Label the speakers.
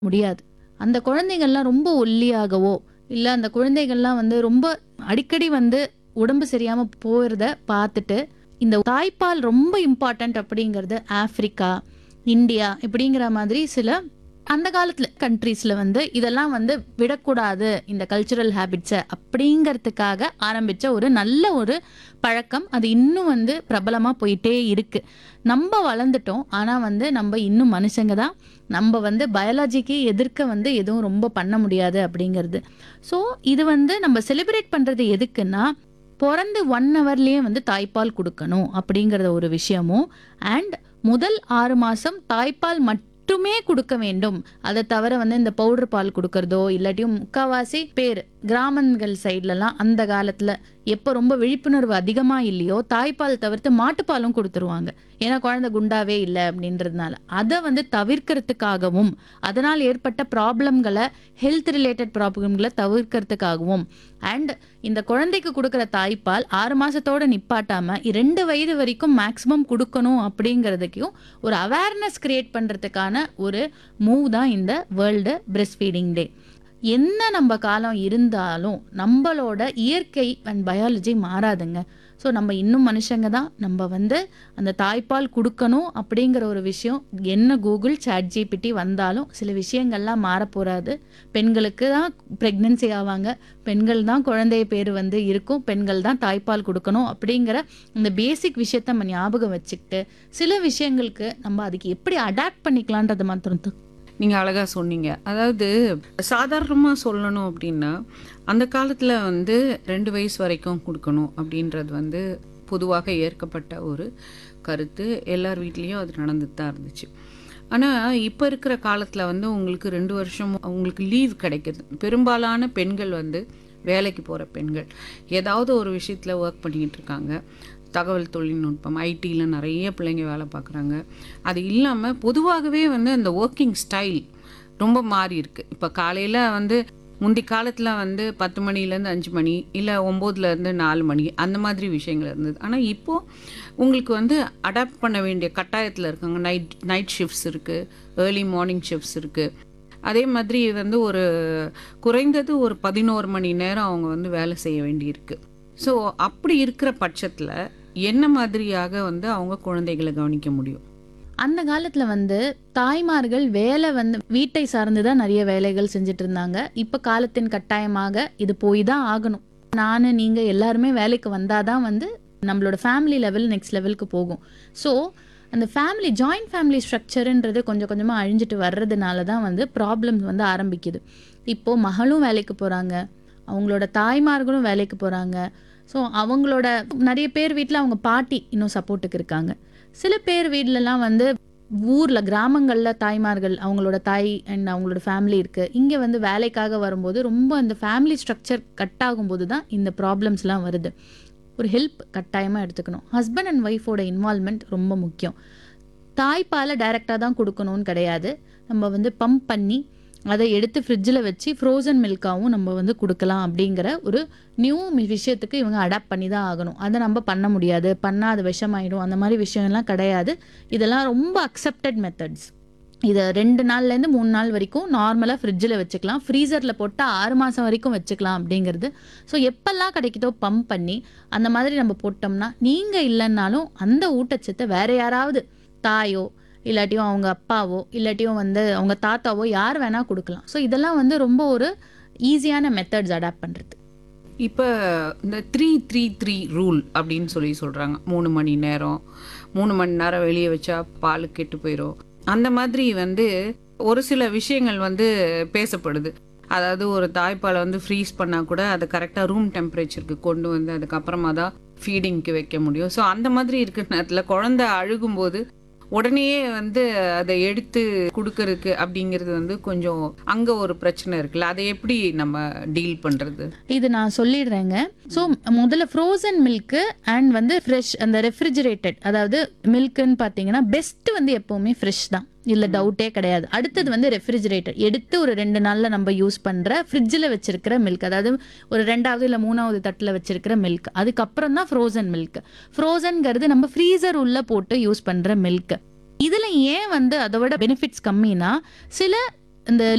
Speaker 1: முடியாது அந்த குழந்தைகள்லாம் ரொம்ப ஒல்லியாகவோ இல்லை அந்த குழந்தைகள்லாம் வந்து ரொம்ப அடிக்கடி வந்து உடம்பு சரியாம போகிறத பார்த்துட்டு இந்த தாய்ப்பால் ரொம்ப இம்பார்ட்டன்ட் அப்படிங்கிறது ஆப்பிரிக்கா இந்தியா இப்படிங்கிற மாதிரி சில அந்த காலத்துல கண்ட்ரீஸ்ல வந்து இதெல்லாம் வந்து விடக்கூடாது இந்த கல்ச்சுரல் ஹேபிட்ஸை அப்படிங்கிறதுக்காக ஆரம்பிச்ச ஒரு நல்ல ஒரு பழக்கம் அது இன்னும் வந்து பிரபலமா போயிட்டே இருக்கு நம்ம வளர்ந்துட்டோம் ஆனா வந்து நம்ம இன்னும் மனுஷங்க தான் நம்ம வந்து பயாலஜிக்கு எதிர்க்க வந்து எதுவும் ரொம்ப பண்ண முடியாது அப்படிங்கிறது ஸோ இது வந்து நம்ம செலிப்ரேட் பண்றது எதுக்குன்னா பிறந்து ஒன் ஹவர்லேயே வந்து தாய்ப்பால் கொடுக்கணும் அப்படிங்கிறத ஒரு விஷயமும் அண்ட் முதல் ஆறு மாசம் தாய்ப்பால் மட்டுமே கொடுக்க வேண்டும் அதை தவிர வந்து இந்த பவுடர் பால் கொடுக்கறதோ இல்லாட்டியும் முக்காவாசி பேர் கிராமங்கள் சைட்லலாம் அந்த காலத்துல எப்போ ரொம்ப விழிப்புணர்வு அதிகமா இல்லையோ தாய்ப்பால் தவிர்த்து மாட்டுப்பாலும் கொடுத்துருவாங்க ஏன்னா குழந்தை குண்டாவே இல்லை அப்படின்றதுனால அதை வந்து தவிர்க்கிறதுக்காகவும் அதனால் ஏற்பட்ட ப்ராப்ளம்களை ஹெல்த் ரிலேட்டட் ப்ராப்ளம்களை தவிர்க்கிறதுக்காகவும் அண்ட் இந்த குழந்தைக்கு கொடுக்குற தாய்ப்பால் ஆறு மாசத்தோட நிப்பாட்டாம ரெண்டு வயது வரைக்கும் மேக்ஸிமம் கொடுக்கணும் அப்படிங்கிறதுக்கும் ஒரு அவேர்னஸ் கிரியேட் பண்றதுக்கான ஒரு மூவ் தான் இந்த வேர்ல்டு பிரஸ்ட் ஃபீடிங் டே என்ன நம்ம காலம் இருந்தாலும் நம்மளோட இயற்கை அண்ட் பயாலஜி மாறாதுங்க ஸோ நம்ம இன்னும் மனுஷங்க தான் நம்ம வந்து அந்த தாய்ப்பால் கொடுக்கணும் அப்படிங்கிற ஒரு விஷயம் என்ன கூகுள் சாட் ஜிபிடி வந்தாலும் சில விஷயங்கள்லாம் மாறப்போறாது பெண்களுக்கு தான் ப்ரெக்னென்சி ஆவாங்க பெண்கள் தான் குழந்தைய பேர் வந்து இருக்கும் பெண்கள் தான் தாய்ப்பால் கொடுக்கணும் அப்படிங்கிற இந்த பேசிக் விஷயத்த நம்ம ஞாபகம் வச்சுக்கிட்டு சில விஷயங்களுக்கு நம்ம அதுக்கு எப்படி அடாப்ட் பண்ணிக்கலான்றது மாத்திரம் தான்
Speaker 2: நீங்கள் அழகாக சொன்னீங்க அதாவது சாதாரணமாக சொல்லணும் அப்படின்னா அந்த காலத்தில் வந்து ரெண்டு வயசு வரைக்கும் கொடுக்கணும் அப்படின்றது வந்து பொதுவாக ஏற்கப்பட்ட ஒரு கருத்து எல்லார் வீட்லேயும் அது நடந்துட்டு தான் இருந்துச்சு ஆனால் இப்போ இருக்கிற காலத்தில் வந்து உங்களுக்கு ரெண்டு வருஷம் உங்களுக்கு லீவ் கிடைக்குது பெரும்பாலான பெண்கள் வந்து வேலைக்கு போகிற பெண்கள் ஏதாவது ஒரு விஷயத்தில் ஒர்க் பண்ணிக்கிட்டு இருக்காங்க தகவல் தொழில்நுட்பம் ஐடியில் நிறைய பிள்ளைங்க வேலை பார்க்குறாங்க அது இல்லாமல் பொதுவாகவே வந்து அந்த ஒர்க்கிங் ஸ்டைல் ரொம்ப மாறி இருக்கு இப்போ காலையில் வந்து முந்தி காலத்தில் வந்து பத்து மணிலேருந்து அஞ்சு மணி இல்லை ஒம்போதுலேருந்து நாலு மணி அந்த மாதிரி விஷயங்கள் இருந்தது ஆனால் இப்போது உங்களுக்கு வந்து அடாப்ட் பண்ண வேண்டிய கட்டாயத்தில் இருக்காங்க நைட் நைட் ஷிஃப்ட்ஸ் இருக்குது ஏர்லி மார்னிங் ஷிஃப்ட்ஸ் இருக்குது அதே மாதிரி வந்து ஒரு குறைந்தது ஒரு பதினோரு மணி நேரம் அவங்க வந்து வேலை செய்ய வேண்டியிருக்கு ஸோ அப்படி இருக்கிற பட்சத்தில் என்ன மாதிரியாக வந்து அவங்க குழந்தைகளை கவனிக்க முடியும்
Speaker 1: அந்த காலத்துல வந்து தாய்மார்கள் வேலை வந்து வீட்டை சார்ந்து தான் நிறைய வேலைகள் செஞ்சுட்டு இருந்தாங்க இப்ப காலத்தின் கட்டாயமாக இது போய் தான் ஆகணும் நானு நீங்க எல்லாருமே வேலைக்கு வந்தாதான் வந்து நம்மளோட ஃபேமிலி லெவல் நெக்ஸ்ட் லெவலுக்கு போகும் ஸோ அந்த ஃபேமிலி ஜாயிண்ட் ஃபேமிலி ஸ்ட்ரக்சருன்றது கொஞ்சம் கொஞ்சமாக அழிஞ்சிட்டு வர்றதுனால தான் வந்து ப்ராப்ளம்ஸ் வந்து ஆரம்பிக்குது இப்போ மகளும் வேலைக்கு போகிறாங்க அவங்களோட தாய்மார்களும் வேலைக்கு போகிறாங்க ஸோ அவங்களோட நிறைய பேர் வீட்டில் அவங்க பாட்டி இன்னும் சப்போர்ட்டுக்கு இருக்காங்க சில பேர் வீட்லலாம் வந்து ஊரில் கிராமங்களில் தாய்மார்கள் அவங்களோட தாய் அண்ட் அவங்களோட ஃபேமிலி இருக்குது இங்கே வந்து வேலைக்காக வரும்போது ரொம்ப அந்த ஃபேமிலி ஸ்ட்ரக்சர் கட் ஆகும்போது தான் இந்த ப்ராப்ளம்ஸ்லாம் வருது ஒரு ஹெல்ப் கட்டாயமாக எடுத்துக்கணும் ஹஸ்பண்ட் அண்ட் ஒய்ஃபோட இன்வால்மெண்ட் ரொம்ப முக்கியம் தாய்ப்பாலை டைரெக்டாக தான் கொடுக்கணும்னு கிடையாது நம்ம வந்து பம்ப் பண்ணி அதை எடுத்து ஃப்ரிட்ஜில் வச்சு ஃப்ரோசன் மில்காவும் நம்ம வந்து கொடுக்கலாம் அப்படிங்கிற ஒரு நியூ விஷயத்துக்கு இவங்க அடாப்ட் பண்ணி தான் ஆகணும் அதை நம்ம பண்ண முடியாது பண்ணால் அது விஷமாயிடும் அந்த மாதிரி விஷயம்லாம் கிடையாது இதெல்லாம் ரொம்ப அக்செப்டட் மெத்தட்ஸ் இதை ரெண்டு நாள்லேருந்து மூணு நாள் வரைக்கும் நார்மலாக ஃப்ரிட்ஜில் வச்சுக்கலாம் ஃப்ரீசரில் போட்டால் ஆறு மாதம் வரைக்கும் வச்சுக்கலாம் அப்படிங்கிறது ஸோ எப்பெல்லாம் கிடைக்குதோ பம்ப் பண்ணி அந்த மாதிரி நம்ம போட்டோம்னா நீங்கள் இல்லைன்னாலும் அந்த ஊட்டச்சத்தை வேற யாராவது தாயோ இல்லாட்டியும் அவங்க அப்பாவோ இல்லாட்டியும் வந்து அவங்க தாத்தாவோ யார் வேணால் கொடுக்கலாம் ஸோ இதெல்லாம் வந்து ரொம்ப ஒரு ஈஸியான மெத்தட்ஸ் அடாப்ட் பண்ணுறது
Speaker 2: இப்போ இந்த த்ரீ த்ரீ த்ரீ ரூல் அப்படின்னு சொல்லி சொல்கிறாங்க மூணு மணி நேரம் மூணு மணி நேரம் வெளியே வச்சா பால் கெட்டு போயிடும் அந்த மாதிரி வந்து ஒரு சில விஷயங்கள் வந்து பேசப்படுது அதாவது ஒரு தாய்ப்பாலை வந்து ஃப்ரீஸ் பண்ணால் கூட அதை கரெக்டாக ரூம் டெம்பரேச்சருக்கு கொண்டு வந்து அதுக்கப்புறமா தான் ஃபீடிங்க்கு வைக்க முடியும் ஸோ அந்த மாதிரி இருக்கிற நேரத்தில் குழந்தை அழுகும்போது உடனே வந்து அதை எடுத்து கொடுக்கறதுக்கு அப்படிங்கிறது வந்து கொஞ்சம் அங்கே ஒரு பிரச்சனை இருக்குல்ல அதை எப்படி நம்ம டீல் பண்ணுறது
Speaker 1: இது நான் சொல்லிடுறேங்க ஸோ முதல்ல ஃப்ரோசன் மில்க்கு அண்ட் வந்து ஃப்ரெஷ் அந்த ரெஃப்ரிஜரேட்டட் அதாவது மில்க்குன்னு பார்த்தீங்கன்னா பெஸ்ட் வந்து எப்போவுமே ஃப்ரெஷ் தான் இல்லை டவுட்டே கிடையாது அடுத்தது வந்து ரெஃப்ரிஜரேட்டர் எடுத்து ஒரு ரெண்டு நாளில் நம்ம யூஸ் பண்ணுற ஃப்ரிட்ஜில் வச்சிருக்கிற மில்க் அதாவது ஒரு ரெண்டாவது இல்லை மூணாவது தட்டில் வச்சிருக்கிற மில்க் அதுக்கப்புறம் தான் ஃப்ரோசன் மில்க் ஃப்ரோசன்ங்கிறது நம்ம ஃப்ரீசர் உள்ளே போட்டு யூஸ் பண்ணுற மில்க் இதில் ஏன் வந்து அதோட பெனிஃபிட்ஸ் கம்மினா சில இந்த